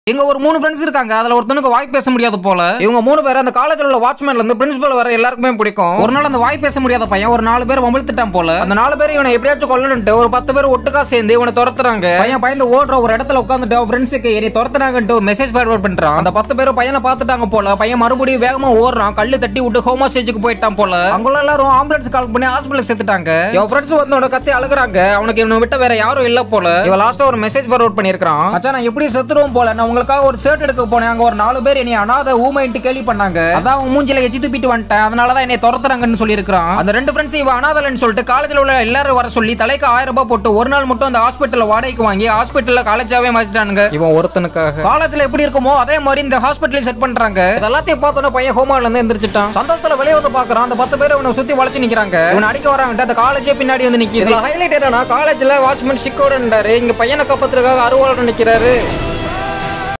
இங்க ஒரு மூணு ஃப்ரெண்ட்ஸ் இருக்காங்க அதுல ஒருத்தனுக்கு வாய் பேச முடியாது போல இவங்க மூணு பேர் அந்த காலேஜ்ல உள்ள வாட்ச்மேன்ல இருந்து பிரின்சிபல் வர எல்லாருக்குமே பிடிக்கும் ஒரு நாள் அந்த வாய் பேச முடியாத பையன் ஒரு நாலு பேர் வம்பிழுத்துட்டான் போல அந்த நாலு பேர் இவனை எப்படியாச்சும் கொல்லணும்ட்டு ஒரு பத்து பேர் ஒட்டுக்கா சேர்ந்து இவனை துரத்துறாங்க பையன் பயந்து ஓடுற ஒரு இடத்துல உட்காந்துட்டு அவன் ஃப்ரெண்ட்ஸுக்கு என்னை துரத்துறாங்கன்ட்டு ஒரு மெசேஜ் ஃபார்வர்ட் பண்றான் அந்த பத்து பேரும் பையனை பார்த்துட்டாங்க போல பையன் மறுபடியும் வேகமா ஓடுறான் கல்லு தட்டி விட்டு ஹோமா ஸ்டேஜுக்கு போயிட்டான் போல அங்குள்ள எல்லாரும் ஆம்புலன்ஸ் கால் பண்ணி ஹாஸ்பிட்டல் சேர்த்துட்டாங்க இவன் ஃப்ரெண்ட்ஸ் வந்தோட கத்தி அழுகுறாங்க அவனுக்கு இவனை விட்ட வேற யாரும் இல்ல போல இவன் லாஸ்டா ஒரு மெசேஜ் ஃபார்வர்ட் பண்ணிருக்கான் அச்சா நான் எப்படி செத்துருவோம் போல நான் உங்களுக்காக ஒரு ஷர்ட் எடுக்க போனேன் அங்க ஒரு நாலு பேர் என்னை அனாத ஊமைன்ட்டு கேள்வி பண்ணாங்க அதான் அவன் மூஞ்சில எச்சி துப்பிட்டு வந்துட்டேன் அதனால தான் என்னை துரத்துறாங்கன்னு சொல்லியிருக்கான் அந்த ரெண்டு ஃப்ரெண்ட்ஸ் இவன் அனாதலன்னு சொல்லிட்டு காலேஜ்ல உள்ள எல்லாரும் வர சொல்லி தலைக்கு ஆயிரம் ரூபாய் போட்டு ஒரு நாள் மட்டும் அந்த ஹாஸ்பிட்டல்ல வாடகைக்கு வாங்கி ஹாஸ்பிட்டல்ல காலேஜாவே மாத்திட்டானுங்க இவன் ஒருத்தனுக்காக காலேஜ்ல எப்படி இருக்குமோ அதே மாதிரி இந்த ஹாஸ்பிட்டலையும் செட் பண்றாங்க இது எல்லாத்தையும் பார்த்தோன்னே பையன் ஹோமால இருந்து எந்திரிச்சிட்டான் சந்தோஷத்துல வெளியே வந்து பாக்குறான் அந்த பத்து பேர் இவனை சுத்தி வளைச்சு நிக்கிறாங்க இவன் அடிக்க வராங்க அந்த காலேஜே பின்னாடி வந்து நிக்குது ஹைலைட் என்னன்னா காலேஜ்ல வாட்ச்மேன் சிக்கோட இங்க பையனை காப்பாத்துறதுக்காக அருவாளோட நிக்கிறாரு